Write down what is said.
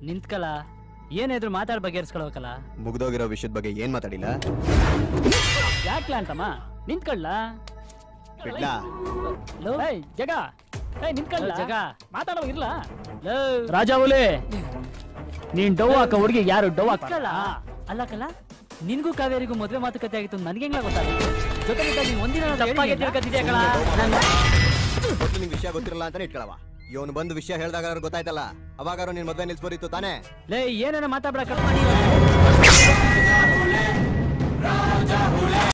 ನಿಂತ್ಕಲ ಏನಿದ್ರು ಮಾತಾಡ್ ಬಗೆಹರಿಸ್ಕೊಳ್ಬೇಕಲ್ಲ ಮುಗ್ದೋಗಿರೋ ವಿಷಯದ ಬಗ್ಗೆ ಏನ್ ಮಾತಾಡಿಲ್ಲ ಯಾಕ್ಲ ಅಂತಮ್ಮ ನಿಂತ್ಕೊಳ್ಳ ಬಿಡ್ಲಾ ಏಯ್ ಜಗ ಏಯ್ ನಿಂತ್ಕೊಳ್ಳ ಜಗ ಮಾತಾಡೋ ಇರ್ಲ ರಾಜಾ ಹುಲಿ ನೀನ್ ಡವ್ ಹಾಕ ಹುಡುಗಿ ಯಾರು ಡವ್ ಹಾಕಲ್ಲ ಅಲ್ಲ ಕಲ್ಲ ನಿನ್ಗೂ ಕಾವೇರಿಗೂ ಮದ್ವೆ ಮಾತುಕತೆ ಆಗಿತ್ತು ನನ್ಗೆ ಹೆಂಗ ಗೊತ್ತಾಗುತ್ತೆ ಜೊತೆಗೆ ನೀನ್ ಒಂದಿನ ತಪ್ಪಾಗಿ ತಿಳ್ಕೊತಿದ್ಯಾ ಕಣ ಒಟ್ಟು ನಿಂಗೆ ವಿಷಯ ಗೊತ್ತಿರಲ್ಲ ಅಂತಾನೆ ಇಟ್ಕೊಳವ ಇವನು ಬಂದು ವಿಷಯ ಹೇಳ್ದಾಗ ಅವ್ರಿಗೆ ಗೊತ್ತಾಯ್ತಲ್ಲ ಅವಾಗಾರು ನಿನ್ ಮದ್ವೆ ನಿಲ್ಸ್ಬೋದಿತ್ತು ತಾನೇ ಲೇ ಏನೇನ ಮಾತಾಡ್ಬೇಡ ಕಟ್ ಮಾಡಿ